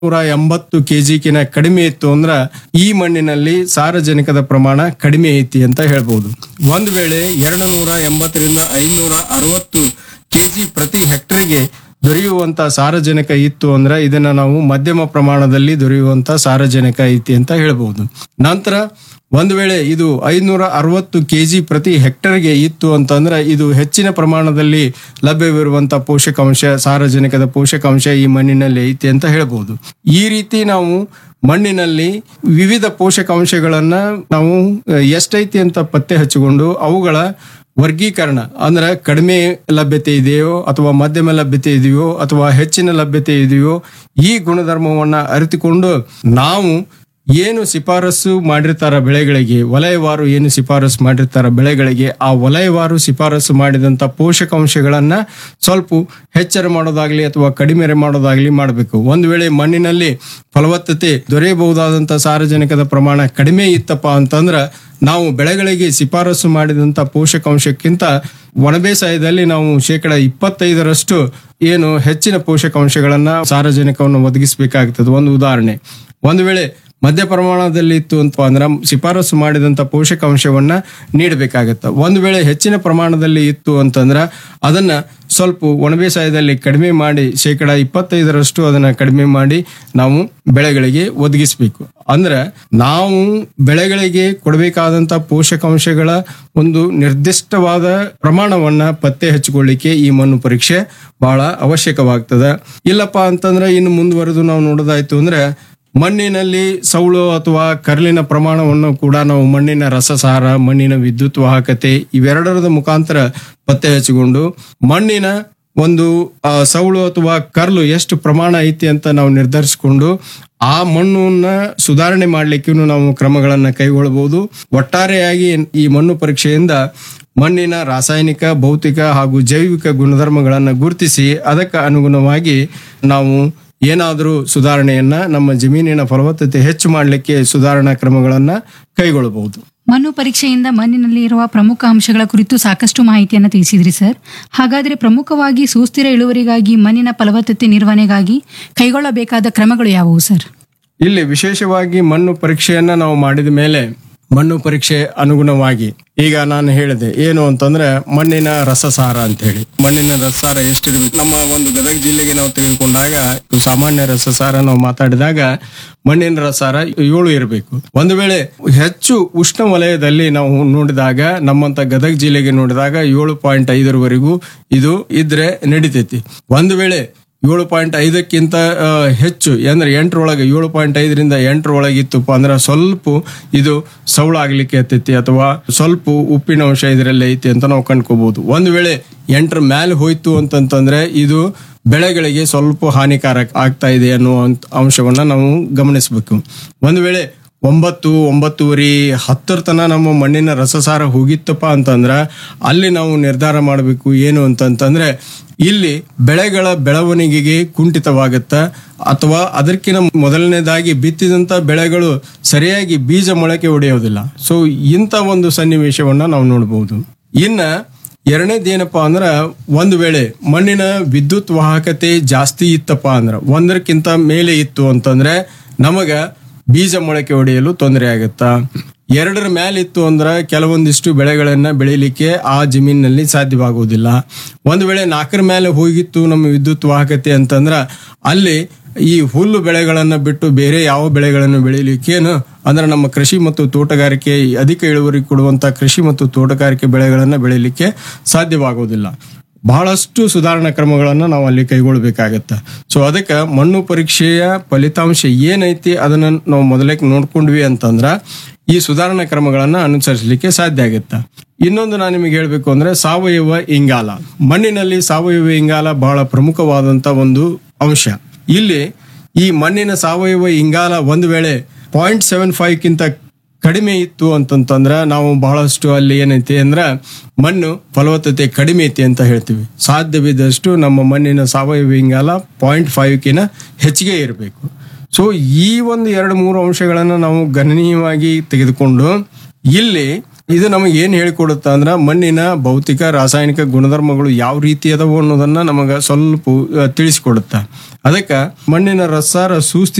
ನೂರ ಎಂಬತ್ತು ಕೆಜಿಕಿನ ಕಡಿಮೆ ಇತ್ತು ಅಂದ್ರ ಈ ಮಣ್ಣಿನಲ್ಲಿ ಸಾರಜನಕದ ಪ್ರಮಾಣ ಕಡಿಮೆ ಐತಿ ಅಂತ ಹೇಳ್ಬೋದು ಒಂದ್ ವೇಳೆ ಎರಡು ನೂರ ಎಂಬತ್ತರಿಂದ ಐನೂರ ಅರವತ್ತು ಕೆಜಿ ಪ್ರತಿ ಹೆಕ್ಟರ್ಗೆ ದೊರೆಯುವಂತ ಸಾರಜನಕ ಇತ್ತು ಅಂದ್ರೆ ಇದನ್ನ ನಾವು ಮಧ್ಯಮ ಪ್ರಮಾಣದಲ್ಲಿ ದೊರೆಯುವಂತ ಸಾರಜನಕ ಐತಿ ಅಂತ ಹೇಳ್ಬಹುದು ನಂತರ ಒಂದು ವೇಳೆ ಇದು ಐನೂರ ಅರವತ್ತು ಕೆಜಿ ಪ್ರತಿ ಹೆಕ್ಟರ್ಗೆ ಇತ್ತು ಅಂತಂದ್ರೆ ಇದು ಹೆಚ್ಚಿನ ಪ್ರಮಾಣದಲ್ಲಿ ಲಭ್ಯವಿರುವಂತ ಪೋಷಕಾಂಶ ಸಾರಜನಕದ ಪೋಷಕಾಂಶ ಈ ಮಣ್ಣಿನಲ್ಲಿ ಐತಿ ಅಂತ ಹೇಳ್ಬಹುದು ಈ ರೀತಿ ನಾವು ಮಣ್ಣಿನಲ್ಲಿ ವಿವಿಧ ಪೋಷಕಾಂಶಗಳನ್ನ ನಾವು ಅಹ್, ಎಷ್ಟೈತಿ ಅಂತ ಪತ್ತೆ ಹಚ್ಚಿಕೊಂಡು ಅವುಗಳ ವರ್ಗೀಕರಣ ಅಂದ್ರೆ ಕಡಿಮೆ ಲಭ್ಯತೆ ಇದೆಯೋ ಅಥವಾ ಮಧ್ಯಮ ಲಭ್ಯತೆ ಇದೆಯೋ ಅಥವಾ ಹೆಚ್ಚಿನ ಲಭ್ಯತೆ ಇದೆಯೋ ಈ ಗುಣಧರ್ಮವನ್ನ ಅರಿತುಕೊಂಡು ನಾವು ಏನು ಶಿಫಾರಸು ಮಾಡಿರ್ತಾರ ಬೆಳೆಗಳಿಗೆ ವಲಯವಾರು ಏನು ಶಿಫಾರಸು ಮಾಡಿರ್ತಾರ ಬೆಳೆಗಳಿಗೆ ಆ ವಲಯವಾರು ಶಿಫಾರಸು ಮಾಡಿದಂತ ಪೋಷಕಾಂಶಗಳನ್ನ ಸ್ವಲ್ಪ ಹೆಚ್ಚರ ಮಾಡೋದಾಗ್ಲಿ ಅಥವಾ ಕಡಿಮೆ ಮಾಡೋದಾಗ್ಲಿ ಮಾಡಬೇಕು ಒಂದು ವೇಳೆ ಮಣ್ಣಿನಲ್ಲಿ ಫಲವತ್ತತೆ ದೊರೆಯಬಹುದಾದಂತ ಸಾರಜನಕದ ಪ್ರಮಾಣ ಕಡಿಮೆ ಇತ್ತಪ್ಪ ಅಂತಂದ್ರ ನಾವು ಬೆಳೆಗಳಿಗೆ ಶಿಫಾರಸು ಮಾಡಿದಂತ ಪೋಷಕಾಂಶಕ್ಕಿಂತ ಒಣಬೇಸಾಯದಲ್ಲಿ ನಾವು ಶೇಕಡ ಇಪ್ಪತ್ತೈದರಷ್ಟು ಏನು ಹೆಚ್ಚಿನ ಪೋಷಕಾಂಶಗಳನ್ನ ಸಾರಜನಕವನ್ನು ಒದಗಿಸಬೇಕಾಗ್ತದೆ ಒಂದು ಉದಾಹರಣೆ ಒಂದು ವೇಳೆ ಮಧ್ಯ ಪ್ರಮಾಣದಲ್ಲಿ ಇತ್ತು ಅಂತ ಅಂದ್ರೆ ಶಿಫಾರಸು ಮಾಡಿದಂತ ಪೋಷಕಾಂಶವನ್ನ ನೀಡಬೇಕಾಗತ್ತೆ ಒಂದು ವೇಳೆ ಹೆಚ್ಚಿನ ಪ್ರಮಾಣದಲ್ಲಿ ಇತ್ತು ಅಂತಂದ್ರ ಅದನ್ನ ಸ್ವಲ್ಪ ಒಣಬೇಸಾಯದಲ್ಲಿ ಕಡಿಮೆ ಮಾಡಿ ಶೇಕಡ ಇಪ್ಪತ್ತೈದರಷ್ಟು ಅದನ್ನ ಕಡಿಮೆ ಮಾಡಿ ನಾವು ಬೆಳೆಗಳಿಗೆ ಒದಗಿಸಬೇಕು ಅಂದ್ರೆ ನಾವು ಬೆಳೆಗಳಿಗೆ ಕೊಡಬೇಕಾದಂತ ಪೋಷಕಾಂಶಗಳ ಒಂದು ನಿರ್ದಿಷ್ಟವಾದ ಪ್ರಮಾಣವನ್ನ ಪತ್ತೆ ಹಚ್ಚಿಕೊಳ್ಳಿಕ್ಕೆ ಈ ಮಣ್ಣು ಪರೀಕ್ಷೆ ಬಹಳ ಅವಶ್ಯಕವಾಗ್ತದೆ ಇಲ್ಲಪ್ಪ ಅಂತಂದ್ರೆ ಇನ್ನು ಮುಂದುವರೆದು ನಾವು ನೋಡೋದಾಯ್ತು ಅಂದ್ರೆ ಮಣ್ಣಿನಲ್ಲಿ ಸೌಳು ಅಥವಾ ಕರಲಿನ ಪ್ರಮಾಣವನ್ನು ಕೂಡ ನಾವು ಮಣ್ಣಿನ ರಸಸಾರ ಮಣ್ಣಿನ ವಿದ್ಯುತ್ ವಾಹಕತೆ ಇವೆರಡರದ ಮುಖಾಂತರ ಪತ್ತೆ ಹಚ್ಚಿಕೊಂಡು ಮಣ್ಣಿನ ಒಂದು ಆ, ಸೌಳು ಅಥವಾ ಕರ್ಲು ಎಷ್ಟು ಪ್ರಮಾಣ ಐತಿ ಅಂತ ನಾವು ನಿರ್ಧರಿಸಿಕೊಂಡು ಆ ಮಣ್ಣನ್ನ ಸುಧಾರಣೆ ಮಾಡ್ಲಿಕ್ಕೂ ನಾವು ಕ್ರಮಗಳನ್ನ ಕೈಗೊಳ್ಳಬಹುದು ಒಟ್ಟಾರೆಯಾಗಿ ಈ ಮಣ್ಣು ಪರೀಕ್ಷೆಯಿಂದ ಮಣ್ಣಿನ ರಾಸಾಯನಿಕ ಭೌತಿಕ ಹಾಗೂ ಜೈವಿಕ ಗುಣಧರ್ಮಗಳನ್ನು ಗುರುತಿಸಿ ಅದಕ್ಕೆ ಅನುಗುಣವಾಗಿ ನಾವು ಏನಾದರೂ ಸುಧಾರಣೆಯನ್ನ ನಮ್ಮ ಜಮೀನಿನ ಫಲವತ್ತತೆ ಹೆಚ್ಚು ಮಾಡಲಿಕ್ಕೆ ಸುಧಾರಣಾ ಕ್ರಮಗಳನ್ನ ಕೈಗೊಳ್ಳಬಹುದು ಮಣ್ಣು ಪರೀಕ್ಷೆಯಿಂದ ಮಣ್ಣಿನಲ್ಲಿ ಇರುವ ಪ್ರಮುಖ ಅಂಶಗಳ ಕುರಿತು ಸಾಕಷ್ಟು ಮಾಹಿತಿಯನ್ನು ತಿಳಿಸಿದ್ರಿ ಸರ್ ಹಾಗಾದ್ರೆ ಪ್ರಮುಖವಾಗಿ ಸುಸ್ಥಿರ ಇಳುವರಿಗಾಗಿ ಮಣ್ಣಿನ ಫಲವತ್ತತೆ ನಿರ್ವಹಣೆಗಾಗಿ ಕೈಗೊಳ್ಳಬೇಕಾದ ಕ್ರಮಗಳು ಯಾವುವು ಸರ್ ಇಲ್ಲಿ ವಿಶೇಷವಾಗಿ ಮಣ್ಣು ಪರೀಕ್ಷೆಯನ್ನ ನಾವು ಮಾಡಿದ ಮೇಲೆ ಮಣ್ಣು ಪರೀಕ್ಷೆ ಅನುಗುಣವಾಗಿ ಈಗ ನಾನು ಹೇಳಿದೆ ಏನು ಅಂತಂದ್ರೆ ಮಣ್ಣಿನ ರಸಸಾರ ಅಂತ ಹೇಳಿ ಮಣ್ಣಿನ ರಸಸಾರ ಎಷ್ಟಿರ್ಬೇಕು ನಮ್ಮ ಒಂದು ಗದಗ ಜಿಲ್ಲೆಗೆ ನಾವು ತೆಗೆದುಕೊಂಡಾಗ ಸಾಮಾನ್ಯ ರಸಸಾರ ನಾವು ಮಾತಾಡಿದಾಗ ಮಣ್ಣಿನ ರಸಸಾರ ಏಳು ಇರಬೇಕು ಒಂದು ವೇಳೆ ಹೆಚ್ಚು ಉಷ್ಣ ವಲಯದಲ್ಲಿ ನಾವು ನೋಡಿದಾಗ ನಮ್ಮಂತ ಗದಗ ಜಿಲ್ಲೆಗೆ ನೋಡಿದಾಗ ಏಳು ಪಾಯಿಂಟ್ ಐದರವರೆಗೂ ಇದು ಇದ್ರೆ ನಡಿತೈತಿ ಒಂದು ವೇಳೆ ಏಳು ಪಾಯಿಂಟ್ ಐದಕ್ಕಿಂತ ಆ, ಹೆಚ್ಚು ಅಂದ್ರೆ ಎಂಟರೊಳಗೆ ಏಳು ಪಾಯಿಂಟ್ ಐದರಿಂದ ಎಂಟರೊಳಗೆ ಇತ್ತಪ್ಪ ಅಂದ್ರೆ ಸ್ವಲ್ಪ ಇದು ಸೌಳ ಆಗ್ಲಿಕ್ಕೆ ಹತ್ತೈತಿ ಅಥವಾ ಸ್ವಲ್ಪ ಉಪ್ಪಿನ ಅಂಶ ಇದರಲ್ಲಿ ಐತಿ ಅಂತ ನಾವು ಕಂಡ್ಕೋಬಹುದು ಒಂದು ವೇಳೆ ಎಂಟರ ಮ್ಯಾಲೆ ಹೋಯ್ತು ಅಂತಂತಂದ್ರೆ ಇದು ಬೆಳೆಗಳಿಗೆ ಸ್ವಲ್ಪ ಹಾನಿಕಾರಕ ಆಗ್ತಾ ಇದೆ ಅನ್ನೋ ಅಂಶವನ್ನ ನಾವು ಗಮನಿಸಬೇಕು ಒಂದು ವೇಳೆ ಒಂಬತ್ತು ಒಂಬತ್ತುವರೆ ಹತ್ತರ ತನ ನಮ್ಮ ಮಣ್ಣಿನ ರಸಸಾರ ಹೋಗಿತ್ತಪ್ಪ ಅಂತಂದ್ರ ಅಲ್ಲಿ ನಾವು ನಿರ್ಧಾರ ಮಾಡಬೇಕು ಏನು ಅಂತಂತಂದ್ರೆ ಇಲ್ಲಿ ಬೆಳೆಗಳ ಬೆಳವಣಿಗೆಗೆ ಕುಂಠಿತವಾಗತ್ತ ಅಥವಾ ಅದಕ್ಕಿಂತ ಮೊದಲನೇದಾಗಿ ಬಿತ್ತಿದಂತ ಬೆಳೆಗಳು ಸರಿಯಾಗಿ ಬೀಜ ಮೊಳಕೆ ಹೊಡೆಯೋದಿಲ್ಲ ಸೊ ಇಂಥ ಒಂದು ಸನ್ನಿವೇಶವನ್ನ ನಾವು ನೋಡಬಹುದು ಇನ್ನ ಎರಡನೇದೇನಪ್ಪ ಅಂದ್ರ ಒಂದು ವೇಳೆ ಮಣ್ಣಿನ ವಿದ್ಯುತ್ ವಾಹಕತೆ ಜಾಸ್ತಿ ಇತ್ತಪ್ಪ ಅಂದ್ರ ಒಂದರಕ್ಕಿಂತ ಮೇಲೆ ಇತ್ತು ಅಂತಂದ್ರೆ ನಮಗ ಬೀಜ ಮೊಳಕೆ ಹೊಡೆಯಲು ತೊಂದರೆ ಆಗುತ್ತಾ ಎರಡರ ಮೇಲೆ ಇತ್ತು ಅಂದ್ರ ಕೆಲವೊಂದಿಷ್ಟು ಬೆಳೆಗಳನ್ನ ಬೆಳಿಲಿಕ್ಕೆ ಆ ಜಮೀನಿನಲ್ಲಿ ಸಾಧ್ಯವಾಗುವುದಿಲ್ಲ ಒಂದು ವೇಳೆ ನಾಲ್ಕರ ಮೇಲೆ ಹೋಗಿತ್ತು ನಮ್ಮ ವಿದ್ಯುತ್ ವಾಹಕತೆ ಅಂತಂದ್ರ ಅಲ್ಲಿ ಈ ಹುಲ್ಲು ಬೆಳೆಗಳನ್ನ ಬಿಟ್ಟು ಬೇರೆ ಯಾವ ಬೆಳೆಗಳನ್ನು ಬೆಳಿಲಿಕ್ಕೇನು ಅಂದ್ರೆ ನಮ್ಮ ಕೃಷಿ ಮತ್ತು ತೋಟಗಾರಿಕೆ ಅಧಿಕ ಇಳುವರಿ ಕೊಡುವಂತ ಕೃಷಿ ಮತ್ತು ತೋಟಗಾರಿಕೆ ಬೆಳೆಗಳನ್ನ ಬೆಳಿಲಿಕ್ಕೆ ಸಾಧ್ಯವಾಗುವುದಿಲ್ಲ ಬಹಳಷ್ಟು ಸುಧಾರಣಾ ಕ್ರಮಗಳನ್ನ ನಾವು ಅಲ್ಲಿ ಕೈಗೊಳ್ಬೇಕಾಗತ್ತೆ ಸೊ ಅದಕ್ಕೆ ಮಣ್ಣು ಪರೀಕ್ಷೆಯ ಫಲಿತಾಂಶ ಏನೈತಿ ಅದನ್ನ ನಾವು ಮೊದಲೇ ನೋಡ್ಕೊಂಡ್ವಿ ಅಂತಂದ್ರ ಈ ಸುಧಾರಣಾ ಕ್ರಮಗಳನ್ನ ಅನುಸರಿಸಲಿಕ್ಕೆ ಸಾಧ್ಯ ಆಗುತ್ತೆ ಇನ್ನೊಂದು ನಾನು ನಿಮಗೆ ಹೇಳ್ಬೇಕು ಅಂದ್ರೆ ಸಾವಯವ ಇಂಗಾಲ ಮಣ್ಣಿನಲ್ಲಿ ಸಾವಯವ ಇಂಗಾಲ ಬಹಳ ಪ್ರಮುಖವಾದಂತ ಒಂದು ಅಂಶ ಇಲ್ಲಿ ಈ ಮಣ್ಣಿನ ಸಾವಯವ ಇಂಗಾಲ ಒಂದು ವೇಳೆ ಪಾಯಿಂಟ್ ಸೆವೆನ್ ಫೈವ್ಕ್ಕಿಂತ ಕಡಿಮೆ ಇತ್ತು ಅಂತಂತಂದ್ರ ನಾವು ಬಹಳಷ್ಟು ಅಲ್ಲಿ ಏನೈತಿ ಅಂದ್ರ ಮಣ್ಣು ಫಲವತ್ತತೆ ಕಡಿಮೆ ಐತಿ ಅಂತ ಹೇಳ್ತೀವಿ ಸಾಧ್ಯವಿದ್ದಷ್ಟು ನಮ್ಮ ಮಣ್ಣಿನ ಸಾವಯವ ಇಂಗಾಲ ಪಾಯಿಂಟ್ ಫೈವ್ಕಿನ ಹೆಚ್ಚಿಗೆ ಇರಬೇಕು ಸೊ ಈ ಒಂದು ಎರಡು ಮೂರು ಅಂಶಗಳನ್ನು ನಾವು ಗಣನೀಯವಾಗಿ ತೆಗೆದುಕೊಂಡು ಇಲ್ಲಿ ಇದು ನಮಗೆ ಏನ್ ಹೇಳಿಕೊಡುತ್ತ ಅಂದ್ರ ಮಣ್ಣಿನ ಭೌತಿಕ ರಾಸಾಯನಿಕ ಗುಣಧರ್ಮಗಳು ಯಾವ ರೀತಿ ಅದಾವು ಅನ್ನೋದನ್ನ ನಮಗ ಸ್ವಲ್ಪ ಆ, ತಿಳಿಸಿಕೊಡುತ್ತ ಅದಕ್ಕ ಮಣ್ಣಿನ ರಸಾರ ಸುಸ್ಥಿತಿ